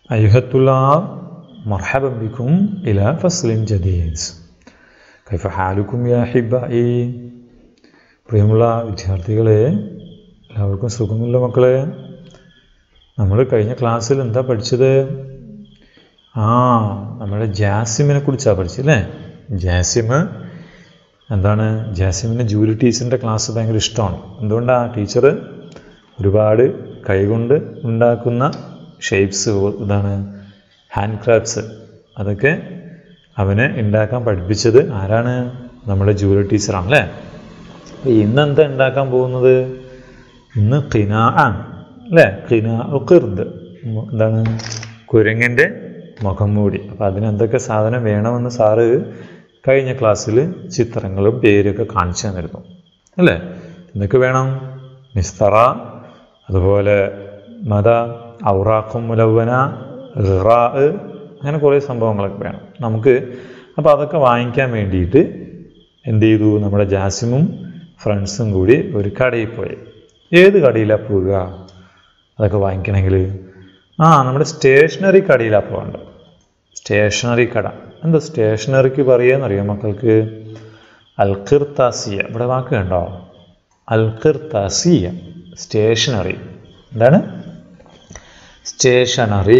أيها الطلاب مرحبا بكم إلى فصل جديد كيف حالكم يا أحبائي പ്രിയമുള്ള വിദ്യാർത്ഥികളെ എല്ലാവർക്കും സുഖമില്ല മക്കളെ നമ്മൾ കഴിഞ്ഞ ക്ലാസ്സിൽ എന്താ പഠിച്ചത് ആ നമ്മുടെ ജാസിമിനെ കുറിച്ചാണ് പഠിച്ചല്ലേ ജാസിമ് എന്താണ് ജാസിമിന് ജൂലി ടീച്ചറിൻ്റെ ക്ലാസ് ഭയങ്കര ഇഷ്ടമാണ് എന്തുകൊണ്ടാണ് ടീച്ചർ ഒരുപാട് കൈകൊണ്ട് ഉണ്ടാക്കുന്ന ഷേപ്സ് ഇതാണ് ഹാൻഡ് ക്രാഫ്റ്റ്സ് അതൊക്കെ അവനെ ഉണ്ടാക്കാൻ പഠിപ്പിച്ചത് ആരാണ് നമ്മുടെ ജൂലി ടീച്ചറാണ് അല്ലേ അപ്പോൾ ഇന്ന് എന്താ ഉണ്ടാക്കാൻ പോകുന്നത് ഇന്ന് ഖിനാ ആണ് അല്ലേ ഖിനാ ഖിർദ് എന്താണ് കുരങ്ങൻ്റെ മുഖം മൂടി അപ്പോൾ അതിനെന്തൊക്കെ സാധനം വേണമെന്ന് സാറ് കഴിഞ്ഞ ക്ലാസ്സിൽ ചിത്രങ്ങളും പേരൊക്കെ കാണിച്ചു തന്നിരുന്നു അല്ലേ എന്തൊക്കെ വേണം മിസ്തറ അതുപോലെ മത ഔറാഖും മുലവന റാ അങ്ങനെ കുറേ സംഭവങ്ങളൊക്കെ വേണം നമുക്ക് അപ്പോൾ അതൊക്കെ വാങ്ങിക്കാൻ വേണ്ടിയിട്ട് എന്ത് ചെയ്തു നമ്മുടെ ജാസിമും ഫ്രണ്ട്സും കൂടി ഒരു കടയിൽ പോയി ഏത് കടയിലാണ് പോവുക അതൊക്കെ വാങ്ങിക്കണമെങ്കിൽ ആ നമ്മുടെ സ്റ്റേഷനറി കടയിലാണ് പോകേണ്ടത് സ്റ്റേഷനറി കട എന്താ സ്റ്റേഷനറിക്ക് പറയുകയെന്നറിയോ മക്കൾക്ക് അൽഖിർത്താസിയ ഇവിടെ വാക്ക് കണ്ടോ അൽഖിർത്താസിയ സ്റ്റേഷനറി എന്താണ് സ്റ്റേഷനറി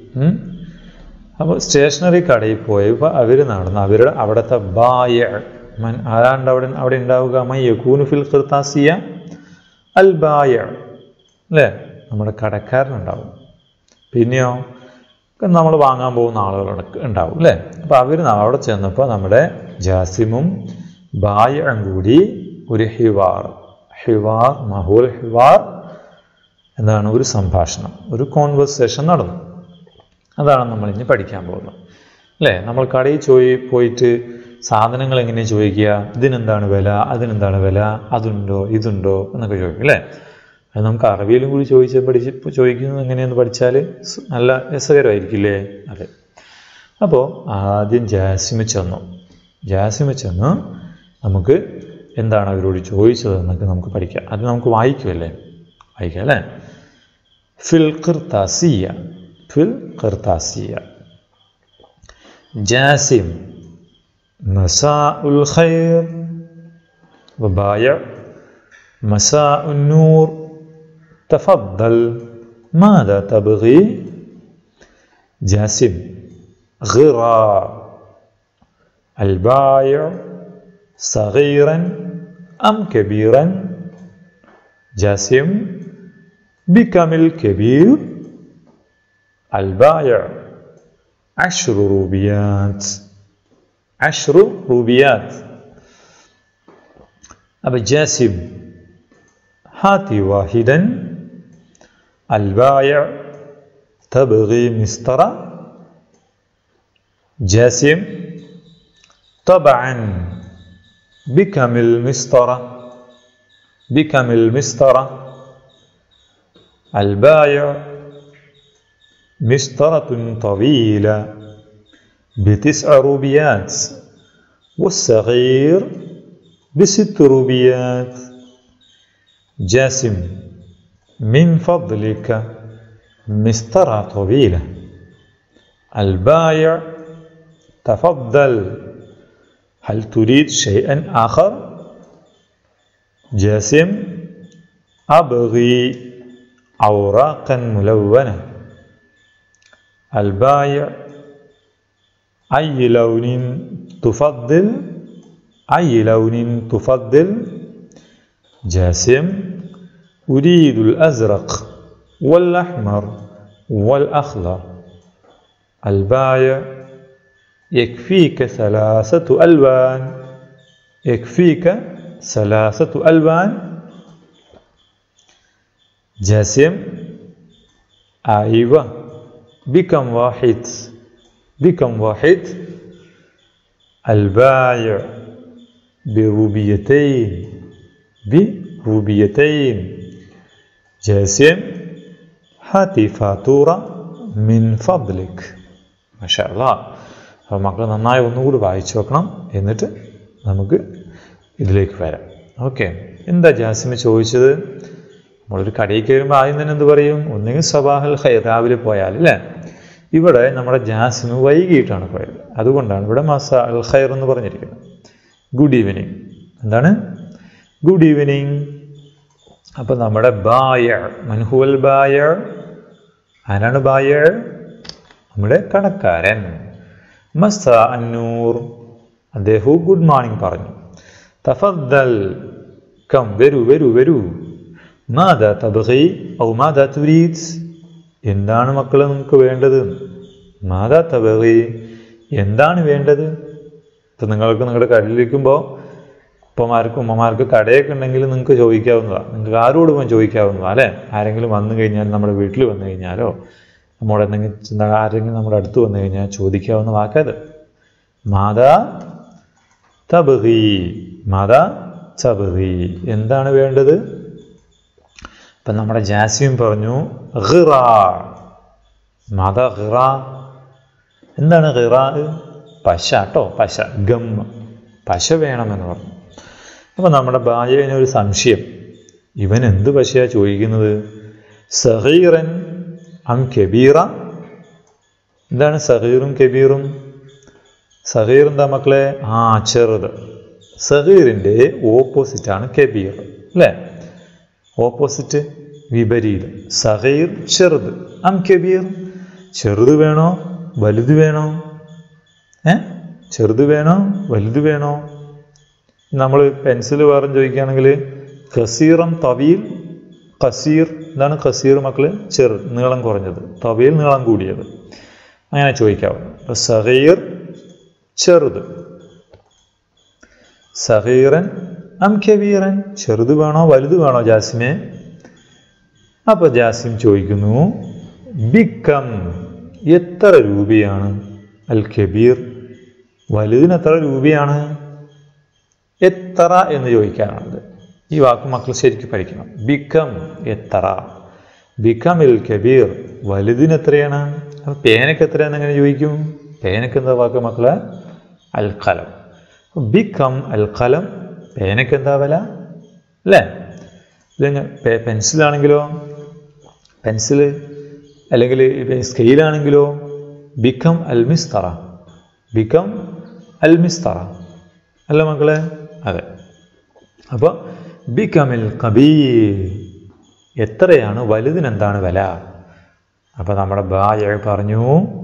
അപ്പോൾ സ്റ്റേഷനറി കടയിൽ പോയപ്പോൾ അവർ നടന്നു അവരുടെ അവിടുത്തെ ബായ മൻ ആരാണ്ട് അവിടെ അവിടെ ഉണ്ടാവുക മൈ യക്കൂനു ഫിൽ ഖിർത്താസിയ അൽ ബായ അല്ലേ നമ്മുടെ കടക്കാരനുണ്ടാവും പിന്നെയോ നമ്മൾ വാങ്ങാൻ പോകുന്ന ആളുകൾ ഉണ്ടാവും അല്ലേ അപ്പോൾ അവർ അവിടെ ചെന്നപ്പോൾ നമ്മുടെ ജാസിമും ബായും കൂടി ഒരു ഹിവാർ ഹിവാർ മഹൂൽ ഹിവാർ എന്താണ് ഒരു സംഭാഷണം ഒരു കോൺവെർസേഷൻ നടന്നു അതാണ് നമ്മൾ ഇനി പഠിക്കാൻ പോകുന്നത് അല്ലേ നമ്മൾ കടയിൽ ചോയി പോയിട്ട് സാധനങ്ങൾ എങ്ങനെ ചോദിക്കുക ഇതിനെന്താണ് വില അതിനെന്താണ് വില അതുണ്ടോ ഇതുണ്ടോ എന്നൊക്കെ ചോദിക്കും അല്ലേ അത് നമുക്ക് അറബിയിലും കൂടി ചോദിച്ച് പഠിച്ച് ചോദിക്കുന്നത് എങ്ങനെയെന്ന് പഠിച്ചാൽ നല്ല രസകരമായിരിക്കില്ലേ അതെ അപ്പോൾ ആദ്യം ജാസിമ ചെന്നു ജാസിമ ചെന്ന് നമുക്ക് എന്താണ് അവരോട് ചോദിച്ചത് എന്നൊക്കെ നമുക്ക് പഠിക്കാം അത് നമുക്ക് വായിക്കുമല്ലേ വായിക്കാം അല്ലേ ഫിൽ ഖിർത്താസിയ ഫിൽ ഖിർത്താസിയ ജാസിം مساء الخير وبايع مساء النور تفضل ماذا تبغي جاسم غراء البايع صغيرا أم كبيرا جاسم بكم الكبير البايع عشر روبيات عشر روبيات أبا جاسم هاتي واحدا البايع تبغي مسطرة جاسم طبعا بكم المسطرة بكم المسطرة البايع مسطرة طويلة بتسع روبيات والصغير بست روبيات جاسم من فضلك مسطرة طويلة البايع تفضل هل تريد شيئا آخر جاسم أبغي أوراقا ملونة البايع أي لون تفضل أي لون تفضل جاسم أريد الأزرق والأحمر والأخضر البايع يكفيك ثلاثة ألوان يكفيك ثلاثة ألوان جاسم أيوة بكم واحد بكم واحد البايع بروبيتين بروبيتين جاسم هاتي فاتورة من فضلك ما شاء الله അപ്പോൾ മക്കൾ നന്നായി ഒന്നുകൂടി വായിച്ചു വെക്കണം എന്നിട്ട് നമുക്ക് ഇതിലേക്ക് വരാം ഓക്കെ എന്താ ജാസിമ ചോദിച്ചത് നമ്മളൊരു കടയിൽ കയറുമ്പോൾ ആദ്യം തന്നെ എന്ത് പറയും ഒന്നുകിൽ സബാഹൽ ഹൈ രാവിലെ പോയാൽ അല്ലേ ഇവിടെ നമ്മുടെ ജാസിന് വൈകിട്ടാണ് പോയത് അതുകൊണ്ടാണ് ഇവിടെ മസ അൽ ഖൈർ എന്ന് പറഞ്ഞിരിക്കുന്നത് ഗുഡ് ഈവനിങ് എന്താണ് ഗുഡ് ഈവനിങ് അപ്പം നമ്മുടെ ബായ മൻഹുവൽ ബായ ആരാണ് ബായ നമ്മുടെ കടക്കാരൻ മസ അന്നൂർ അദ്ദേഹവും ഗുഡ് മോർണിംഗ് പറഞ്ഞു തഫദ്ദൽ കം വരൂ വരൂ വരൂ മാതാ തബഹി ഔ മാതാ തുരീത് എന്താണ് മക്കളെ നിങ്ങൾക്ക് വേണ്ടത് മാതാ തബഹി എന്താണ് വേണ്ടത് ഇപ്പം നിങ്ങൾക്ക് നിങ്ങളുടെ കടലിരിക്കുമ്പോൾ ഉപ്പമാർക്കും ഉമ്മമാർക്ക് കടയൊക്കെ ഉണ്ടെങ്കിൽ നിങ്ങൾക്ക് ചോദിക്കാവുന്നതാണ് നിങ്ങൾക്ക് ആരോട് പോകാൻ ചോദിക്കാവുന്നതാണ് അല്ലേ ആരെങ്കിലും വന്നു കഴിഞ്ഞാൽ നമ്മുടെ വീട്ടിൽ വന്നു കഴിഞ്ഞാലോ നമ്മുടെ എന്തെങ്കിലും ആരെങ്കിലും നമ്മുടെ അടുത്ത് വന്നു കഴിഞ്ഞാൽ ചോദിക്കാവുന്ന വാക്കത് മാതാ തബഹി മാതാ തബഹി എന്താണ് വേണ്ടത് അപ്പം നമ്മുടെ ജാസ്യം പറഞ്ഞു ഹിറ മാതാ ഹിറ എന്താണ് ഹിറ പശ കേട്ടോ പശ ഗം പശ വേണമെന്ന് പറഞ്ഞു അപ്പം നമ്മുടെ ബായവിനൊരു സംശയം ഇവൻ എന്ത് പശയാണ് ചോദിക്കുന്നത് സഹീറൻ അം കബീറ എന്താണ് സഹീറും കബീറും സഹീർ എന്താ മക്കളെ ആ ചെറുത് സഹീറിൻ്റെ ഓപ്പോസിറ്റാണ് കബീർ അല്ലേ ഓപ്പോസിറ്റ് വിപരീതം സഹീർ ചെറുത് അം കബീർ ചെറുത് വേണോ വലുത് വേണോ ഏ ചെറുത് വേണോ വലുത് വേണോ നമ്മൾ പെൻസിൽ വേറെ ചോദിക്കുകയാണെങ്കിൽ ഖസീറം തവീൽ ഖസീർ എന്താണ് ഖസീർ മക്കള് ചെറു നീളം കുറഞ്ഞത് തവീൽ നീളം കൂടിയത് അങ്ങനെ ചോദിക്കാവുന്നു അപ്പോൾ സഹീർ ചെറുത് സഹീറൻ അം കബീറൻ ചെറുത് വേണോ വലുത് വേണോ ജാസിമെ അപ്പോൾ ജാസിം ചോദിക്കുന്നു ബിക്കം എത്ര രൂപയാണ് അൽ കബീർ വലുതിന് എത്ര രൂപയാണ് എത്ര എന്ന് ചോദിക്കാനാണത് ഈ വാക്ക് മക്കൾ ശരിക്കും പഠിക്കണം ബിക്കം എത്ര ബിക്കമിൽ കബീർ വലുതിന് എത്രയാണ് അപ്പം പേനക്ക് എത്രയാന്ന് എങ്ങനെ ചോദിക്കും പേനക്ക് എന്താ വാക്ക് മക്കളെ അൽക്കലം ബിക്കം അൽക്കലം പേനക്ക് എന്താ വില അല്ലേ ഇല്ലെങ്കിൽ പെൻസിലാണെങ്കിലോ പെൻസിൽ അല്ലെങ്കിൽ സ്കെയിലാണെങ്കിലോ ബിക്കം അൽമിസ്തറ ബിക്കം അൽമിസ്തറ അല്ല മക്കളെ അതെ അപ്പോൾ ബിക്കമിൽ കബീർ എത്രയാണ് വലുതിനെന്താണ് വില അപ്പോൾ നമ്മുടെ ബായ പറഞ്ഞു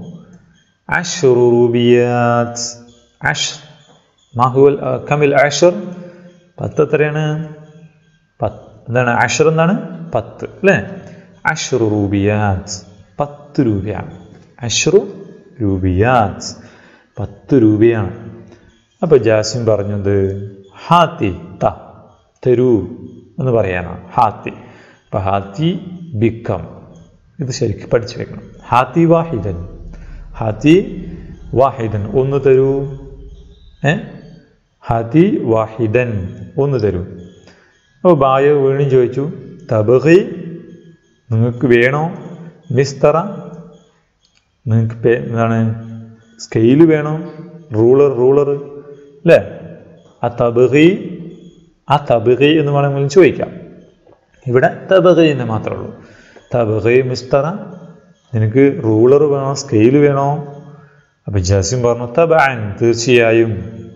അഷുറൂബിയാത്ത് അഷ് മാഹുവൽ കമിൽ അഷർ പത്ത് എത്രയാണ് പത്ത് എന്താണ് അഷർ എന്താണ് പത്ത് അല്ലേ അഷറു റൂബിയാത്ത് പത്ത് രൂപയാണ് അഷറു രൂബിയാത്ത് പത്ത് രൂപയാണ് അപ്പോൾ ജാസിം പറഞ്ഞത് ഹാത്തി ത തരൂ എന്ന് പറയാനാണ് ഹാത്തി അപ്പം ഹാത്തി ബിക്കം ഇത് ശരിക്കും പഠിച്ചു വെക്കണം ഹാത്തി വാഹിദൻ ഹാത്തി വാഹിദൻ ഒന്ന് തരൂ ഏ ഹാത്തി വാഹിദൻ ഒന്ന് തരൂ അപ്പോൾ ബായ വീണ്ടും ചോദിച്ചു തബഹി നിങ്ങൾക്ക് വേണോ മിസ്തറ നിങ്ങൾക്ക് പേ എന്താണ് സ്കെയിൽ വേണോ റൂളർ റൂളർ അല്ലേ ആ തബഹി ആ തബഹി എന്ന് വേണമെങ്കിലും ചോദിക്കാം ഇവിടെ തബഹി എന്ന് മാത്രമേ ഉള്ളൂ തബഹി മിസ്തറ നിനക്ക് റൂളർ വേണോ സ്കെയിൽ വേണോ അപ്പം ജാസിം പറഞ്ഞു തബാൻ തീർച്ചയായും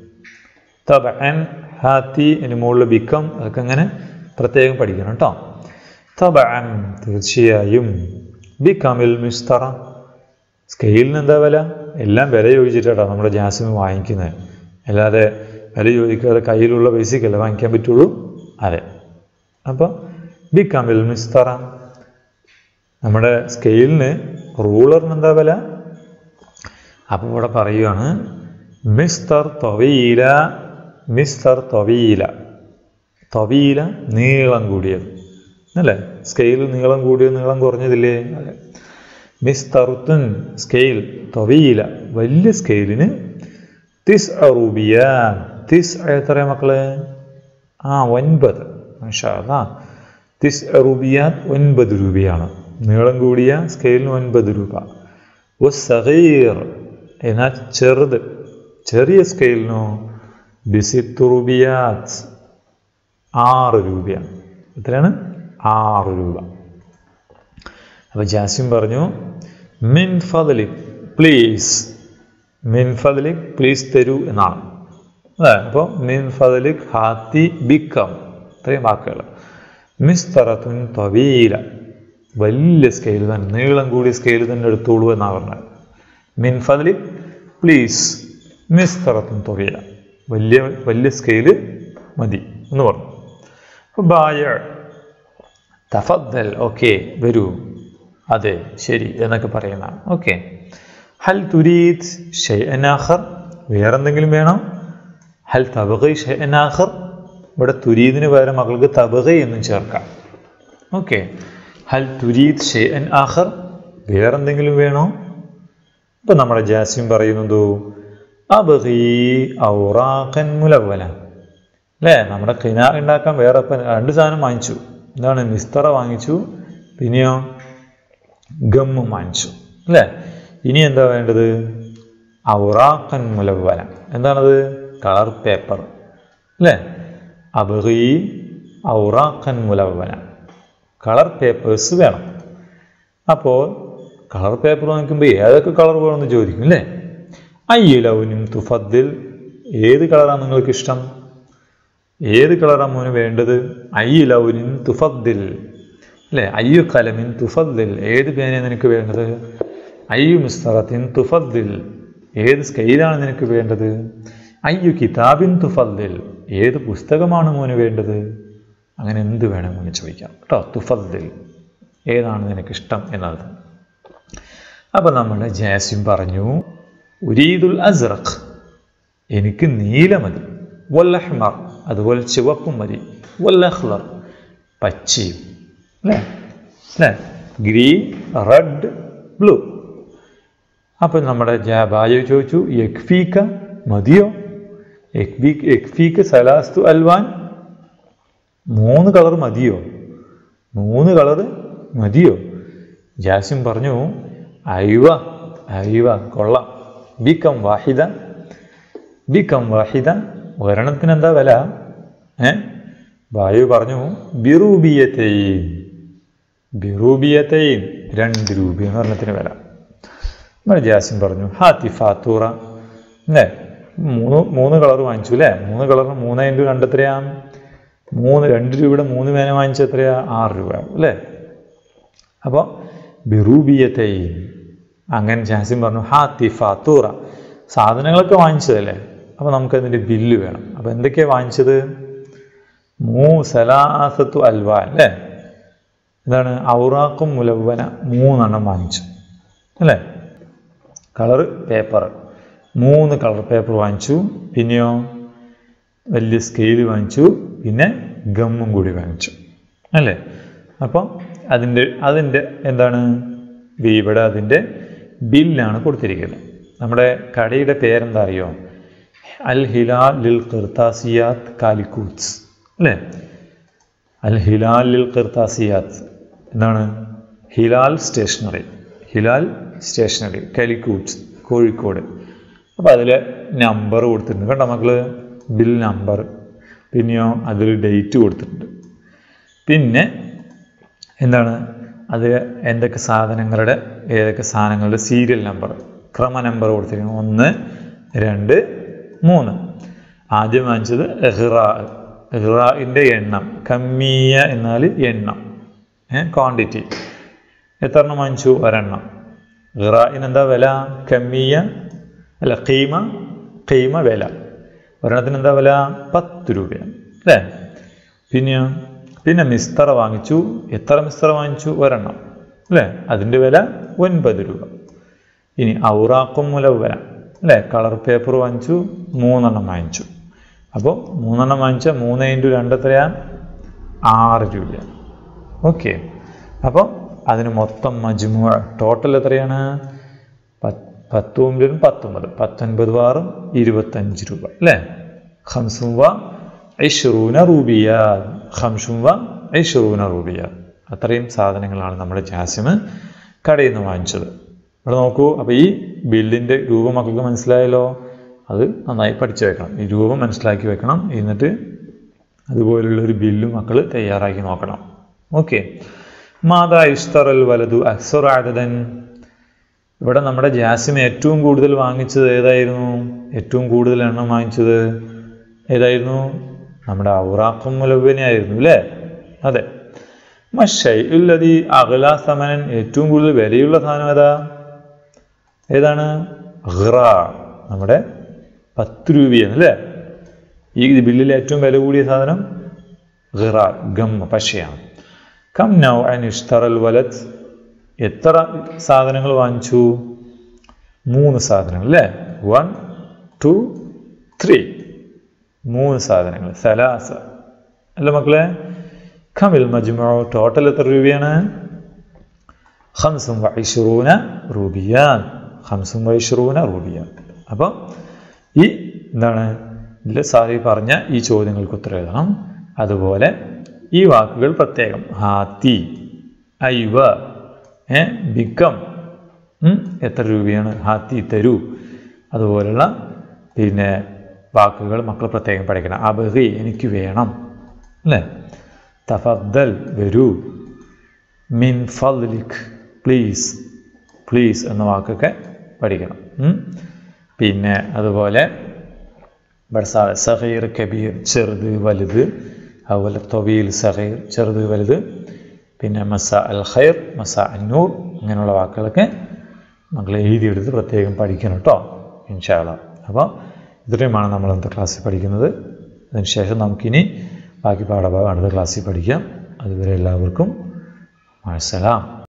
തബാൻ ഹാത്തി അതിന് മുകളിൽ ബിക്കം അതൊക്കെ അങ്ങനെ പ്രത്യേകം പഠിക്കണം കേട്ടോ തബാൻ തീർച്ചയായും ബിക്കമിൽ മിസ്തറ സ്കെയിലിന് എന്താ വില എല്ലാം വില ചോദിച്ചിട്ടാണ് നമ്മുടെ ജാസിമ് വാങ്ങിക്കുന്നത് അല്ലാതെ വില ചോദിക്കാതെ കയ്യിലുള്ള പൈസക്കല്ല വാങ്ങിക്കാൻ പറ്റുള്ളൂ അതെ അപ്പോൾ ബിക്കമിൽ മിസ്തറ നമ്മുടെ സ്കെയിലിന് റൂളറിന് എന്താ വില അപ്പോൾ ഇവിടെ പറയുകയാണ് മിസ്തർ തൊവീല മിസ്തർ തൊവീല തൊവീല നീളം കൂടിയത് അല്ലേ സ്കെയിൽ നീളം കൂടിയത് നീളം കുറഞ്ഞതില്ലേ അതെ മിസ്തറുത്തുൻ സ്കെയിൽ തൊവീല വലിയ സ്കെയിലിന് തിസ് അറൂബിയ തിസ് എത്ര മക്കള് ആ ഒൻപത് മാഷാ തിസ് അറൂബിയാത്ത് ഒൻപത് രൂപയാണ് നീളം കൂടിയ സ്കെയിലിന് ഒൻപത് രൂപ സഹീർ എന്നാൽ ചെറുത് ചെറിയ സ്കെയിലിനോ ബിസിത്തുറുബിയാത്ത് ആറ് രൂപയാണ് എത്രയാണ് ആറ് രൂപ അപ്പോൾ ജാസിം പറഞ്ഞു മിൻ ഫദലിക് പ്ലീസ് മിൻ ഫദലിക് പ്ലീസ് തരൂ എന്നാണ് അതെ അപ്പോൾ മിൻ ഫദലിക് ഹാത്തി ബിക്കം ഇത്രയും വാക്കുകൾ മിസ്തറത്തുൻ തൊവീല വലിയ സ്കെയിൽ തന്നെ നീളം കൂടിയ സ്കെയിൽ തന്നെ എടുത്തോളൂ എന്നാണ് പറഞ്ഞത് മിൻ ഫദലിക് പ്ലീസ് മിസ്തറത്തുൻ തൊവീല വലിയ വലിയ സ്കെയില് മതി എന്ന് പറഞ്ഞു അപ്പോൾ ബായ തഫദ്ദൽ ഓക്കെ വരൂ അതെ ശരി എന്നൊക്കെ പറയുന്നതാണ് ഓക്കെ ഹൽ തുരീദ് ഷെയ്അനാഖർ വേറെന്തെങ്കിലും വേണം ഹൽ തബഗൈ ഷെയ്അനാഖർ ഇവിടെ തുരീദിന് പകരം മകൾക്ക് തബഗൈ എന്നും ചേർക്കാം ഓക്കെ ഹൽ തുരീദ് ഷെയ്അൻ ആഖർ വേറെന്തെങ്കിലും വേണോ ഇപ്പം നമ്മുടെ ജാസ്മിൻ പറയുന്നതോ അബഗീ ഔറാഖൻ മുലവല അല്ലേ നമ്മുടെ കിന ഉണ്ടാക്കാൻ വേറെ ഇപ്പം രണ്ട് സാധനം വാങ്ങിച്ചു എന്താണ് മിസ്തറ വാങ്ങിച്ചു പിന്നെയോ ഗമ്മും വാങ്ങിച്ചു അല്ലേ ഇനി എന്താ വേണ്ടത് ഔറാഖൻ മുലവല എന്താണത് കളർ പേപ്പർ അല്ലേ അബഹി ഔറാഖൻ മുലവന കളർ പേപ്പേഴ്സ് വേണം അപ്പോൾ കളർ പേപ്പർ വാങ്ങിക്കുമ്പോൾ ഏതൊക്കെ കളർ വേണമെന്ന് ചോദിക്കും അല്ലേ അയ്യുലൗനും തുഫദ്ദിൽ ഏത് കളറാണ് നിങ്ങൾക്ക് ഇഷ്ടം ഏത് കളറാണ് മോന് വേണ്ടത് അയ്യുലൗനിൻ തുഫദ്ദിൽ അല്ലേ അയ്യു കലമിൻ തുഫദ്ദിൽ ഏത് പേനയാണ് നിനക്ക് വേണ്ടത് അയ്യു മിസ്തറത്തിൻ തുഫദ്ദിൽ ഏത് സ്കെയിലാണ് നിനക്ക് വേണ്ടത് അയ്യു കിതാബിൻ തുഫദ്ദിൽ ഏത് പുസ്തകമാണ് മോന് വേണ്ടത് അങ്ങനെ എന്ത് വേണം മോന് ചോദിക്കാം കേട്ടോ തുഫദ്ദിൽ ഏതാണ് നിനക്കിഷ്ടം എന്നത് അപ്പം നമ്മൾ ജാസിം പറഞ്ഞു ഉരീദുൽ അസ്റഖ് എനിക്ക് നീല മതി വല്ലഹ്മർ അതുപോലെ ചുവപ്പും മതി വല്ലഹ്ലർ പച്ചയും അല്ലേ അല്ലേ ഗ്രീൻ റെഡ് ബ്ലൂ അപ്പം നമ്മുടെ ജാബായ ചോദിച്ചു യക്ഫീക്ക മതിയോ യക്ഫീക്ക് യക്ഫീക്ക് സലാസ്തു അൽവാൻ മൂന്ന് കളർ മതിയോ മൂന്ന് കളർ മതിയോ ജാസിം പറഞ്ഞു അയ്വ അയ്വ കൊള്ളാം ബിക്കം വാഹിദ ബിക്കം വാഹിദ ഒരെണ്ണത്തിന് എന്താ വില ഏ വായു പറഞ്ഞു ബിറൂബിയത്തെയും ബിറൂബിയത്തെയും രണ്ട് രൂപയാണ് ഒരെണ്ണത്തിന് വില നമ്മുടെ ജാസിം പറഞ്ഞു ഹാത്തി ഫാത്തൂറ അല്ലേ മൂന്ന് മൂന്ന് കളർ വാങ്ങിച്ചു അല്ലേ മൂന്ന് കളറിന് മൂന്ന് ഇൻറ്റു രണ്ട് എത്രയാ മൂന്ന് രണ്ട് രൂപയുടെ മൂന്ന് പേന വാങ്ങിച്ച എത്രയാ ആറ് രൂപ അല്ലേ അപ്പോൾ ബിറൂബിയത്തെയും അങ്ങനെ ജാസിം പറഞ്ഞു ഹാത്തി ഫാത്തൂറ സാധനങ്ങളൊക്കെ വാങ്ങിച്ചതല്ലേ അപ്പോൾ നമുക്കതിൻ്റെ ബില്ല് വേണം അപ്പോൾ എന്തൊക്കെയാണ് വാങ്ങിച്ചത് മൂ സലാസത്തു അൽവ അല്ലേ എന്താണ് ഔറാക്കും മുലവന മൂന്നെണ്ണം വാങ്ങിച്ചു അല്ലേ കളർ പേപ്പർ മൂന്ന് കളർ പേപ്പർ വാങ്ങിച്ചു പിന്നെയോ വലിയ സ്കെയിൽ വാങ്ങിച്ചു പിന്നെ ഗമ്മും കൂടി വാങ്ങിച്ചു അല്ലേ അപ്പം അതിൻ്റെ അതിൻ്റെ എന്താണ് ഇവിടെ അതിൻ്റെ ബില്ലാണ് കൊടുത്തിരിക്കുന്നത് നമ്മുടെ കടയുടെ പേരെന്താ അറിയോ അൽ ഹിലാൽ ലിൽ ഖിർത്താസിയാത്ത് കാലിക്കൂത്സ് അല്ലേ അൽ ഹിലാൽ ലിൽ ഖിർത്താസിയാത്ത് എന്താണ് ഹിലാൽ സ്റ്റേഷനറി ഹിലാൽ സ്റ്റേഷനറി കാലിക്കൂട്ട്സ് കോഴിക്കോട് അപ്പോൾ അതിൽ നമ്പർ കൊടുത്തിട്ടുണ്ട് കണ്ടോ മക്കള് ബിൽ നമ്പർ പിന്നെയോ അതിൽ ഡേറ്റ് കൊടുത്തിട്ടുണ്ട് പിന്നെ എന്താണ് അത് എന്തൊക്കെ സാധനങ്ങളുടെ ഏതൊക്കെ സാധനങ്ങളുടെ സീരിയൽ നമ്പർ ക്രമ നമ്പർ കൊടുത്തിരിക്കുന്നു ഒന്ന് രണ്ട് മൂന്ന് ആദ്യം വാങ്ങിച്ചത് എഹ്റാ എഹ്റാഇൻ്റെ എണ്ണം കമ്മിയ എന്നാൽ എണ്ണം ക്വാണ്ടിറ്റി എത്ര എണ്ണം വാങ്ങിച്ചു ഒരെണ്ണം ഇറായിന് എന്താ വില കമ്മിയ അല്ല കീമ കീമ വില ഒരെണ്ണത്തിന് എന്താ വില പത്ത് രൂപയാണ് അല്ലേ പിന്നെയോ പിന്നെ മിസ്തറ വാങ്ങിച്ചു എത്ര മിസ്തറ വാങ്ങിച്ചു ഒരെണ്ണം അല്ലേ അതിൻ്റെ വില ഒൻപത് രൂപ ഇനി ഔറാക്കും മുലവല അല്ലേ കളർ പേപ്പർ വാങ്ങിച്ചു മൂന്നെണ്ണം വാങ്ങിച്ചു അപ്പോൾ മൂന്നെണ്ണം വാങ്ങിച്ച മൂന്ന് ഇൻറ്റു രണ്ട് എത്രയാണ് ആറ് രൂപയാണ് ഓക്കെ അപ്പോൾ അതിന് മൊത്തം മജ്മു ടോട്ടൽ എത്രയാണ് പത്തൊമ്പതും പത്തൊമ്പത് പത്തൊൻപത് ആറും ഇരുപത്തഞ്ച് രൂപ അല്ലേ ഹംസും വ ഐഷറൂന റൂബിയ ഹംസും വ ഐഷറൂന റൂബിയ അത്രയും സാധനങ്ങളാണ് നമ്മുടെ ജാസിമ് കടയിൽ നിന്ന് വാങ്ങിച്ചത് ഇവിടെ നോക്കൂ അപ്പോൾ ഈ ബില്ലിൻ്റെ രൂപം മക്കൾക്ക് മനസ്സിലായല്ലോ അത് നന്നായി പഠിച്ചു വെക്കണം ഈ രൂപം മനസ്സിലാക്കി വെക്കണം എന്നിട്ട് അതുപോലുള്ളൊരു ബില്ലും മക്കൾ തയ്യാറാക്കി നോക്കണം ഓക്കെ മാതാ ഇഷ്തറൽ വലതു അക്സർ ആദതൻ ഇവിടെ നമ്മുടെ ജാസിം ഏറ്റവും കൂടുതൽ വാങ്ങിച്ചത് ഏതായിരുന്നു ഏറ്റവും കൂടുതൽ എണ്ണം വാങ്ങിച്ചത് ഏതായിരുന്നു നമ്മുടെ ഔറാഖും മുലവ്വനായിരുന്നു അല്ലേ അതെ മഷൈ ഉല്ലതി അഖലാ സമനൻ ഏറ്റവും കൂടുതൽ വിലയുള്ള സാധനം ഏതാ ഏതാണ് ഹിറ നമ്മുടെ പത്ത് രൂപയാണ് അല്ലേ ഈ ബില്ലിൽ ഏറ്റവും വില കൂടിയ സാധനം ഹിറ ഗമ്മ പശയാണ് കം നൗ അൻ ഇഷ്തറൽ വലത് എത്ര സാധനങ്ങൾ വാങ്ങിച്ചു മൂന്ന് സാധനങ്ങൾ അല്ലേ വൺ ടു ത്രീ മൂന്ന് സാധനങ്ങൾ സലാസ അല്ല മക്കളെ ഖമിൽ മജ്മോ ടോട്ടൽ എത്ര രൂപയാണ് ഹംസും വൈഷറൂന റൂബിയാൻ ഹംസും വൈഷറൂന റൂബിയാൻ അപ്പം ഈ എന്താണ് ഇതിൽ സാറി പറഞ്ഞ ഈ ചോദ്യങ്ങൾക്ക് ഉത്തരം എഴുതണം അതുപോലെ ഈ വാക്കുകൾ പ്രത്യേകം ഹാത്തി ഐവ ഏ ബിക്കം എത്ര രൂപയാണ് ഹാത്തി തരൂ അതുപോലുള്ള പിന്നെ വാക്കുകൾ മക്കൾ പ്രത്യേകം പഠിക്കണം അബഹി എനിക്ക് വേണം അല്ലേ തഫദ്ദൽ വരൂ മിൻ ഫദ്ലിക് പ്ലീസ് പ്ലീസ് എന്ന വാക്കൊക്കെ പഠിക്കണം ഉം. പിന്നെ അതുപോലെ ബർസാ സഹീർ കബീർ ചെറുത് വലുത് അതുപോലെ തൊവീൽ സഹീർ ചെറുത് വലുത് പിന്നെ മസ അൽ ഖൈർ മസ അന്നൂർ ഇങ്ങനെയുള്ള വാക്കുകളൊക്കെ മക്കൾ എഴുതിയെടുത്ത് പ്രത്യേകം പഠിക്കണം കേട്ടോ ഇൻഷാല്ല അപ്പോൾ ഇത്രയുമാണ് നമ്മൾ ഇന്നത്തെ ക്ലാസ്സിൽ പഠിക്കുന്നത് അതിനുശേഷം നമുക്കിനി ബാക്കി പാഠഭാഗം അടുത്ത ക്ലാസ്സിൽ പഠിക്കാം അതുവരെ എല്ലാവർക്കും മഴസലാം